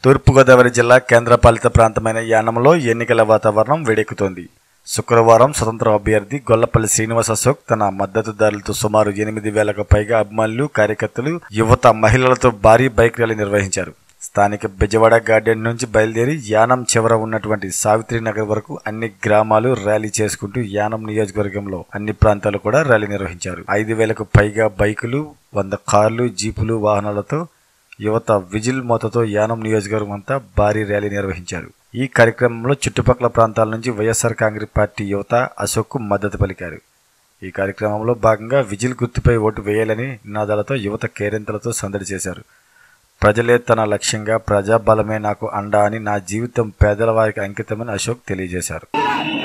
తూర్పుగోదావరి జిల్లా కేంద్రపాలిత ప్రాంతమైన యానంలో ఎన్నికల వాతావరణం వేడెక్కుతోంది శుక్రవారం స్వతంత్ర అభ్యర్థి గొల్లపల్లి శ్రీనివాస్ అశోక్ తన మద్దతుదారులతో సుమారు ఎనిమిది వేలకు పైగా అభిమానులు కార్యకర్తలు యువత మహిళలతో భారీ బైక్ ర్యాలీ నిర్వహించారు స్థానిక బెజవాడ గార్డెన్ నుంచి బయలుదేరి యానం చివర ఉన్నటువంటి సావిత్రి నగర్ వరకు అన్ని గ్రామాలు ర్యాలీ చేసుకుంటూ యానం నియోజకవర్గంలో అన్ని ప్రాంతాలు కూడా ర్యాలీ నిర్వహించారు ఐదు వేలకు పైగా బైకులు వంద కార్లు జీపులు వాహనాలతో యువత విజిల్ మోతతో యానం నియోజకవర్గం అంతా భారీ ర్యాలీ నిర్వహించారు ఈ కార్యక్రమంలో చుట్టుపక్కల ప్రాంతాల నుంచి వైఎస్ఆర్ కాంగ్రెస్ పార్టీ యువత అశోక్కు మద్దతు పలికారు ఈ కార్యక్రమంలో భాగంగా విజిల్ గుర్తుపై ఓటు వేయాలని నినాదాలతో యువత కేరింతలతో సందడి చేశారు ప్రజలే తన లక్ష్యంగా ప్రజాబలమే నాకు అండా అని నా జీవితం పేదల వారికి అంకితమని అశోక్ తెలియజేశారు